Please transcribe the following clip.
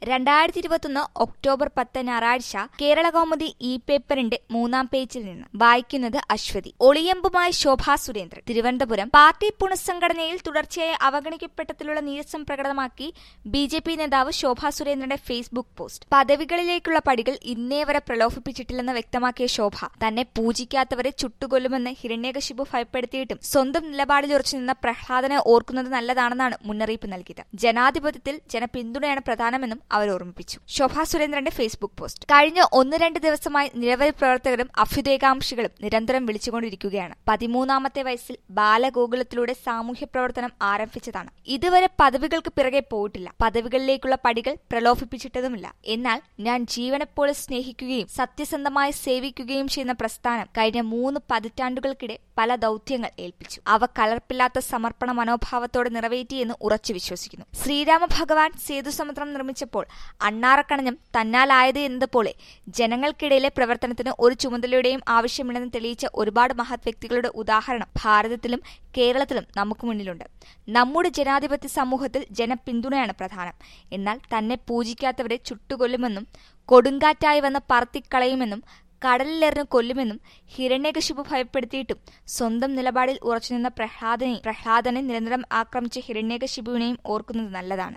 രണ്ടായിരത്തി ഇരുപത്തൊന്ന് ഒക്ടോബർ പത്ത് ഞായറാഴ്ച കേരള കൗമുദി ഇ പേപ്പറിന്റെ മൂന്നാം പേജിൽ നിന്ന് വായിക്കുന്നത് അശ്വതി ഒളിയമ്പുമായി ശോഭാ സുരേന്ദ്രൻ തിരുവനന്തപുരം പാർട്ടി പുനഃസംഘടനയിൽ തുടർച്ചയായി അവഗണിക്കപ്പെട്ടതിലുള്ള നീരസം പ്രകടമാക്കി ബി ജെ പി നേതാവ് ശോഭാ സുരേന്ദ്രന്റെ ഫേസ്ബുക്ക് പോസ്റ്റ് പദവികളിലേക്കുള്ള പടികൾ ഇന്നേ വരെ പ്രലോഭിപ്പിച്ചിട്ടില്ലെന്ന് വ്യക്തമാക്കിയ ശോഭ തന്നെ പൂജിക്കാത്തവരെ ചുട്ടുകൊല്ലുമെന്ന് ഹിരണ്യകശിപു ഭയപ്പെടുത്തിയിട്ടും സ്വന്തം നിലപാടിൽ ഉറച്ചു നിന്ന പ്രഹ്ലാദനെ ഓർക്കുന്നത് നല്ലതാണെന്നാണ് മുന്നറിയിപ്പ് നൽകിയത് ജനാധിപത്യത്തിൽ ജനപിന്തുണയാണ് പ്രധാനമെന്നും അവർ ഓർമ്മിപ്പിച്ചു ശോഭാ സുരേന്ദ്രന്റെ ഫേസ്ബുക്ക് പോസ്റ്റ് കഴിഞ്ഞ ഒന്ന് രണ്ട് ദിവസമായി നിരവധി പ്രവർത്തകരും അഭ്യുദയകാംക്ഷികളും നിരന്തരം വിളിച്ചുകൊണ്ടിരിക്കുകയാണ് പതിമൂന്നാമത്തെ വയസ്സിൽ ബാലഗോകുലത്തിലൂടെ സാമൂഹ്യ പ്രവർത്തനം ആരംഭിച്ചതാണ് ഇതുവരെ പദവികൾക്ക് പിറകെ പോയിട്ടില്ല പദവികളിലേക്കുള്ള പടികൾ പ്രലോഭിപ്പിച്ചിട്ടതുമില്ല എന്നാൽ ഞാൻ ജീവനെപ്പോലെ സ്നേഹിക്കുകയും സത്യസന്ധമായി സേവിക്കുകയും ചെയ്യുന്ന പ്രസ്ഥാനം കഴിഞ്ഞ മൂന്ന് പതിറ്റാണ്ടുകൾക്കിടെ പല ദൗത്യങ്ങൾ ഏൽപ്പിച്ചു അവ കലർപ്പില്ലാത്ത സമർപ്പണ മനോഭാവത്തോടെ നിറവേറ്റിയെന്ന് ഉറച്ചു വിശ്വസിക്കുന്നു ശ്രീരാമ ഭഗവാൻ സേതുസമുദ്രം നിർമ്മിച്ചപ്പോൾ അണ്ണാറക്കണഞ്ഞം തന്നാലായത് എന്നതുപോലെ ജനങ്ങൾക്കിടയിലെ പ്രവർത്തനത്തിന് ഒരു ചുമതലയുടെയും ആവശ്യമില്ലെന്ന് തെളിയിച്ച ഒരുപാട് മഹത് വ്യക്തികളുടെ ഉദാഹരണം ഭാരതത്തിലും കേരളത്തിലും നമുക്ക് മുന്നിലുണ്ട് നമ്മുടെ ജനാധിപത്യ സമൂഹത്തിൽ ജനപിന്തുണയാണ് പ്രധാനം എന്നാൽ തന്നെ പൂജിക്കാത്തവരെ ചുട്ടുകൊല്ലുമെന്നും കൊടുങ്കാറ്റായി വന്ന് പറത്തിക്കളയുമെന്നും കടലിലെറിഞ്ഞ് കൊല്ലുമെന്നും ഹിരണ്യകശിപു ഭയപ്പെടുത്തിയിട്ടും സ്വന്തം നിലപാടിൽ ഉറച്ചുനിന്ന പ്രഹ്ലാദനെ പ്രഹ്ലാദനെ നിരന്തരം ആക്രമിച്ച ഹിരണ്യകശിപുവിനെയും ഓർക്കുന്നത് നല്ലതാണ്